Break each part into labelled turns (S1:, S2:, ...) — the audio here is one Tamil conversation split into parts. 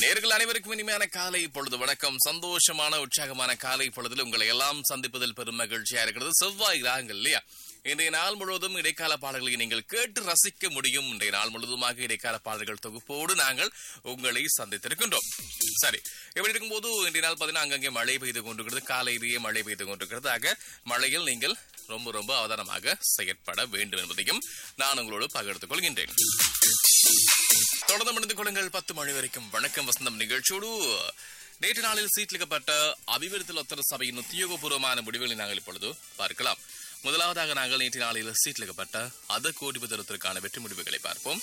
S1: நேர்கள் அனைவருக்கும் இனிமையான காலை பொழுது வணக்கம் சந்தோஷமான உற்சாகமான காலை பொழுதில் உங்களை எல்லாம் சந்திப்பதில் பெரும் மகிழ்ச்சியா இருக்கிறது செவ்வாய் ராகங்கள் இல்லையா இன்றைய நாள் முழுவதும் இடைக்கால பாடல்களை நீங்கள் கேட்டு ரசிக்க முடியும் இன்றைய நாள் முழுவதுமாக இடைக்கால பாடல்கள் தொகுப்போடு நாங்கள் உங்களை சந்தித்திருக்கின்றோம் சரி இப்படி இருக்கும்போது இன்றைய நாள் பார்த்தீங்கன்னா அங்கங்கே மழை பெய்து கொண்டிருக்கிறது காலையிலேயே மழை பெய்து கொண்டிருக்கிறது ஆக மழையில் நீங்கள் ரொம்ப ரொம்ப அவதானமாக செயற்பட வேண்டும் என்பதையும் நான் உங்களோடு பகிர்ந்து கொள்கின்றேன் தொடர்ந்து மணிந்து கொள்ளுங்கள் பத்து மணி வரைக்கும் வணக்கம் வசந்தம் நிகழ்ச்சியோடு நேற்று நாளில் சீட்லிக்கப்பட்ட அபிவிருத்தி லொத்தர சபையின் உத்தியோகபூர்வமான முடிவுகளை நாங்கள் இப்பொழுது பார்க்கலாம் முதலாவதாக நாங்கள் நேற்று நாளில் சீட்லிக்கப்பட்ட அத கோடிபுதரத்திற்கான வெற்றி முடிவுகளை பார்ப்போம்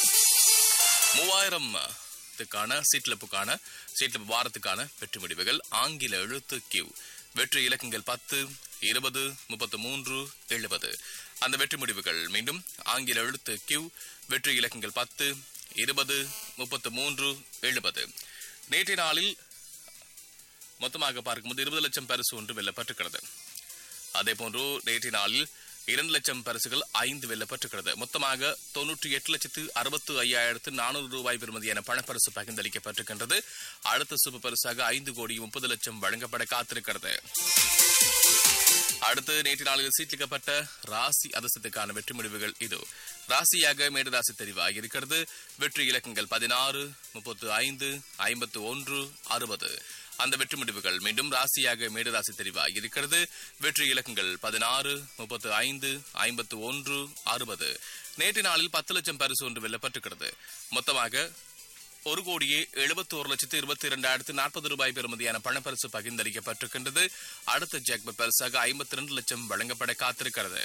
S1: மூவாயிரம் த்துக்கான சீட்லப்புக்கான சீட்லப்பு வாரத்துக்கான வெற்றி முடிவுகள் ஆங்கில எழுத்து கியூ வெற்றி இலக்கங்கள் பத்து இருபது முப்பத்து மூன்று எழுபது அந்த வெற்றி முடிவுகள் மீண்டும் ஆங்கில எழுத்து கியூ வெற்றி இலக்கங்கள் பத்து இருபது முப்பத்து மூன்று எழுபது நேற்றைய நாளில் மொத்தமாக பார்க்கும்போது இருபது லட்சம் பரிசு ஒன்று வெல்லப்பட்டிருக்கிறது அதே போன்று நேற்றைய நாளில் இரண்டு லட்சம் பரிசுகள் ஐந்து வெல்லப்பட்டிருக்கிறது மொத்தமாக தொன்னூற்றி எட்டு லட்சத்து அறுபத்து ஐயாயிரத்து நானூறு ரூபாய் பெறுமதியான பணப்பரிசு பகிர்ந்தளிக்கப்பட்டிருக்கின்றது அடுத்த சூப்பர் பரிசாக ஐந்து கோடி முப்பது லட்சம் வழங்கப்பட காத்திருக்கிறது அடுத்து நேற்று நாளில் சீட்டிக்கப்பட்ட ராசி அதிர்ஷ்டத்துக்கான வெற்றி முடிவுகள் இது ராசியாக மேடராசி தெரிவாகி இருக்கிறது வெற்றி இலக்கங்கள் பதினாறு முப்பத்து ஐந்து ஐம்பத்து ஒன்று அறுபது அந்த வெற்றி முடிவுகள் மீண்டும் ராசியாக மேடராசி தெரிவாகி இருக்கிறது வெற்றி இலக்கங்கள் பதினாறு முப்பத்து ஐந்து ஐம்பத்து ஒன்று அறுபது நேற்று நாளில் பத்து லட்சம் பரிசு ஒன்று வெல்லப்பட்டிருக்கிறது மொத்தமாக ஒரு கோடியே எழுபத்தி ஒரு லட்சத்து இருபத்தி இரண்டாயிரத்து நாற்பது ரூபாய் பெறுமதியான பணப்பரிசு பகிர்ந்தளிக்கப்பட்டிருக்கின்றது அடுத்த ஜாக்பட் பரிசாக ஐம்பத்தி ரெண்டு லட்சம் வழங்கப்பட காத்திருக்கிறது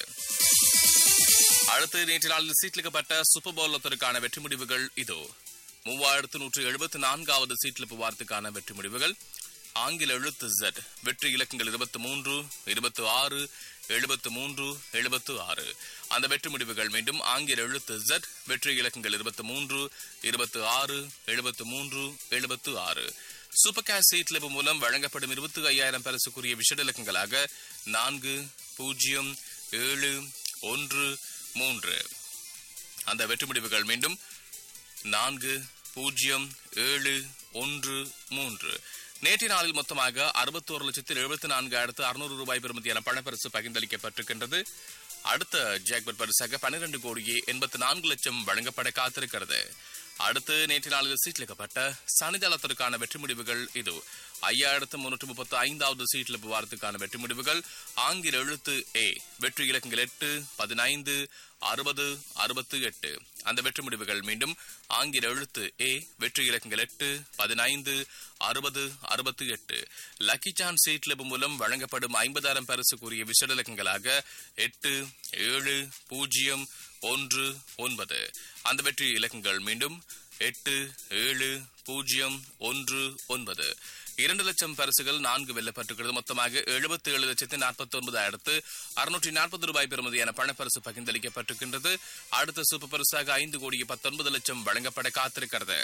S1: அடுத்து நேற்று நாளில் சீட்லிக்கப்பட்ட சூப்பர் பவுலத்திற்கான வெற்றி முடிவுகள் இதோ மூவாயிரத்து நூற்று எழுபத்தி நான்காவது சீட்லிப்பு வாரத்துக்கான வெற்றி முடிவுகள் ஆங்கில எழுத்து Z வெற்றி இலக்கங்கள் இருபத்தி மூன்று இருபத்தி ஆறு எழுபத்து மூன்று எழுபத்து ஆறு அந்த வெற்றி முடிவுகள் மீண்டும் ஆங்கில எழுத்து Z வெற்றி இலக்கங்கள் இருபத்தி மூன்று இருபத்தி ஆறு எழுபத்து மூன்று எழுபத்து ஆறு சூப்பர் கேஷ் சீட் லெபு மூலம் வழங்கப்படும் இருபத்தி ஐயாயிரம் பரிசுக்குரிய விஷட இலக்கங்களாக நான்கு பூஜ்ஜியம் ஏழு ஒன்று மூன்று அந்த வெற்றி முடிவுகள் மீண்டும் நான்கு பூஜ்ஜியம் ஏழு ஒன்று மூன்று நேற்றைய நாளில் மொத்தமாக அறுபத்தோரு லட்சத்தில் எழுபத்தி நான்காயிரத்து அறுநூறு ரூபாய் பெறுமதியான பணப்பரிசு பகிர்ந்தளிக்கப்பட்டிருக்கின்றது அடுத்த ஜாக்பட் பரிசாக பன்னிரண்டு கோடியே எண்பத்தி நான்கு லட்சம் வழங்கப்பட காத்திருக்கிறது அடுத்து நேற்று நாளில் சீட்லிக்கப்பட்ட சனிதளத்திற்கான வெற்றி முடிவுகள் இது ஐயாயிரத்து முன்னூற்று முப்பத்தி ஐந்தாவது சீட்ல வாரத்துக்கான வெற்றி முடிவுகள் ஆங்கில எழுத்து ஏ வெற்றி இலக்கங்கள் எட்டு பதினைந்து அறுபது அறுபத்து எட்டு அந்த வெற்றி முடிவுகள் மீண்டும் ஆங்கில எழுத்து ஏ வெற்றி இலக்கங்கள் எட்டு பதினைந்து அறுபது அறுபத்து எட்டு லக்கி சான் சீட் லெபு மூலம் வழங்கப்படும் ஐம்பதாயிரம் பரிசுக்குரிய விஷட இலக்கங்களாக எட்டு ஏழு பூஜ்ஜியம் ஒன்று ஒன்பது அந்த வெற்றி இலக்கங்கள் மீண்டும் எட்டு ஏழு பூஜ்ஜியம் ஒன்று ஒன்பது இரண்டு லட்சம் பரிசுகள் நான்கு வெல்லப்பட்டிருக்கிறது மொத்தமாக எழுபத்தி ஏழு லட்சத்தி நாற்பத்தி ஒன்பதாயிரத்து அறுநூற்றி நாற்பது ரூபாய் பெறுமதியான பணப்பரிசு பகிர்ந்தளிக்கப்பட்டிருக்கின்றது அடுத்த சூப்பர் பரிசாக ஐந்து கோடியே பத்தொன்பது லட்சம் வழங்கப்பட காத்திருக்கிறது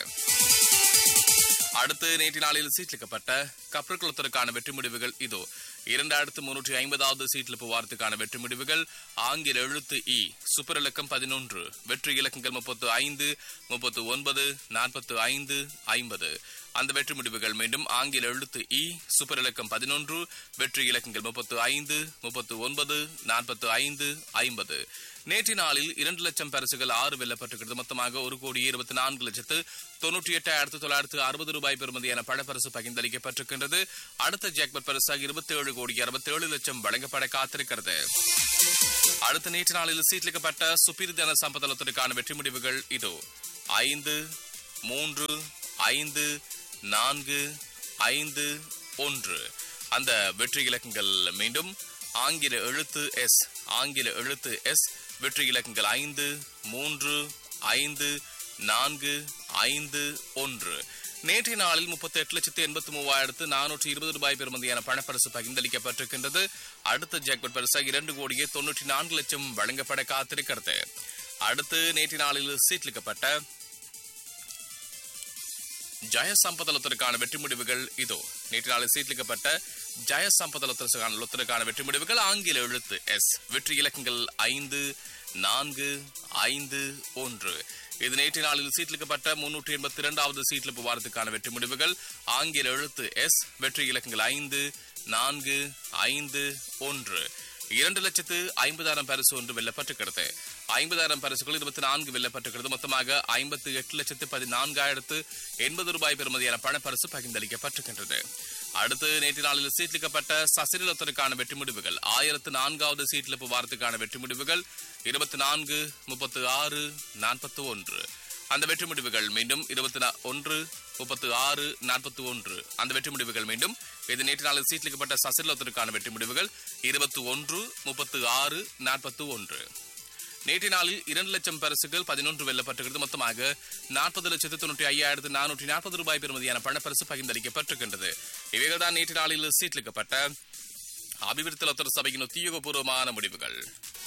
S1: அடுத்து நேற்று நாளில் சீட்லிக்கப்பட்ட கப்பற்குளத்திற்கான வெற்றி முடிவுகள் இதோ இரண்டாயிரத்து முன்னூற்றி ஐம்பதாவது சீட்லிப்பு வாரத்துக்கான வெற்றி முடிவுகள் ஆங்கில எழுத்து இ சூப்பர் இலக்கம் பதினொன்று வெற்றி இலக்கங்கள் முப்பத்து ஐந்து முப்பத்து ஒன்பது நாற்பத்து ஐந்து ஐம்பது அந்த வெற்றி முடிவுகள் மீண்டும் ஆங்கில எழுத்து இ சூப்பர் இலக்கம் பதினொன்று வெற்றி இலக்கங்கள் முப்பத்து ஐந்து முப்பத்து ஒன்பது நாற்பத்து ஐந்து ஐம்பது நேற்று நாளில் இரண்டு லட்சம் பரிசுகள் ஆறு வெல்லப்பட்டிருக்கிறது மொத்தமாக ஒரு கோடி இருபத்தி நான்கு லட்சத்து தொன்னூற்றி எட்டாயிரத்து தொள்ளாயிரத்து அறுபது ரூபாய் பெறுமதியான பணப்பரிசு பகிர்ந்தளிக்கப்பட்டிருக்கின்றது அடுத்த ஜாக்பட் பரிசாக இருபத்தி ஏழு கோடி அறுபத்தி ஏழு லட்சம் வழங்கப்பட காத்திருக்கிறது அடுத்த நேற்று நாளில் சீட்லிக்கப்பட்ட சுப்பீர்தன சம்பதளத்திற்கான வெற்றி முடிவுகள் இதோ ஐந்து மூன்று ஐந்து நான்கு ஐந்து ஒன்று அந்த வெற்றி இலக்கங்கள் மீண்டும் ஆங்கில எழுத்து எஸ் ஆங்கில எழுத்து எஸ் வெற்றி இலக்கங்கள் ஐந்து மூன்று ஐந்து நான்கு ஐந்து ஒன்று நேற்றைய நாளில் முப்பத்தி எட்டு லட்சத்தி எண்பத்தி மூவாயிரத்து நானூற்றி இருபது ரூபாய் பெறுமதியான பணப்பரிசு பகிர்ந்தளிக்கப்பட்டிருக்கின்றது அடுத்த ஜாக்பட் பரிசாக இரண்டு கோடியே தொன்னூற்றி நான்கு லட்சம் வழங்கப்பட காத்திருக்கிறது அடுத்து நேற்றைய நாளில் சீட்லிக்கப்பட்ட ஜய சம்பதலத்திற்கான வெற்றி முடிவுகள் இதோ நேற்று நாளில் சீட்லிக்கப்பட்ட ஜய சம்பதலத்திற்கான வெற்றி முடிவுகள் ஆங்கில எழுத்து எஸ் வெற்றி இலக்கங்கள் ஐந்து நான்கு ஐந்து ஒன்று இது நேற்று நாளில் சீட்லிக்கப்பட்ட முன்னூற்றி எண்பத்தி இரண்டாவது சீட்லிப்பு வாரத்துக்கான வெற்றி முடிவுகள் ஆங்கில எழுத்து எஸ் வெற்றி இலக்கங்கள் ஐந்து நான்கு ஐந்து ஒன்று இரண்டு லட்சத்து ஐம்பதாயிரம் பரிசு ஒன்று வெல்லப்பட்டிருக்கிறது ஐம்பதாயிரம் பரிசுகள் இருபத்தி நான்கு வெல்லப்பட்டிருக்கிறது மொத்தமாக ஐம்பத்தி எட்டு லட்சத்து பதினான்காயிரத்து எண்பது ரூபாய் பெறுமதியான பணப்பரிசு பகிர்ந்தளிக்கப்பட்டிருக்கின்றது அடுத்து நேற்று நாளில் சீட்லிக்கப்பட்ட சசிரலத்திற்கான வெற்றி முடிவுகள் ஆயிரத்து நான்காவது சீட்லிப்பு வாரத்துக்கான வெற்றி முடிவுகள் இருபத்தி நான்கு முப்பத்து ஆறு நாற்பத்தி ஒன்று அந்த வெற்றி முடிவுகள் மீண்டும் இருபத்தி ஒன்று முப்பத்து ஆறு நாற்பத்தி ஒன்று அந்த வெற்றி முடிவுகள் மீண்டும் இது நேற்று நாளில் சீட்லிக்கப்பட்ட சசிரலத்திற்கான வெற்றி முடிவுகள் இருபத்தி ஒன்று முப்பத்து ஆறு நாற்பத்தி ஒன்று நேற்று நாளில் இரண்டு லட்சம் பரிசுகள் பதினொன்று வெல்லப்பட்டிருக்கிறது மொத்தமாக நாற்பது லட்சத்து தொண்ணூற்றி ஐயாயிரத்து நானூற்றி நாற்பது ரூபாய் பெறுமதியான பணப்பரிசு பகிர்ந்தளிக்கப்பட்டிருக்கின்றது இவைகள்தான் நேற்று நாளில் சீட்லிக்கப்பட்ட அபிவிருத்தி லத்தர் சபையின் உத்தியோகபூர்வமான முடிவுகள்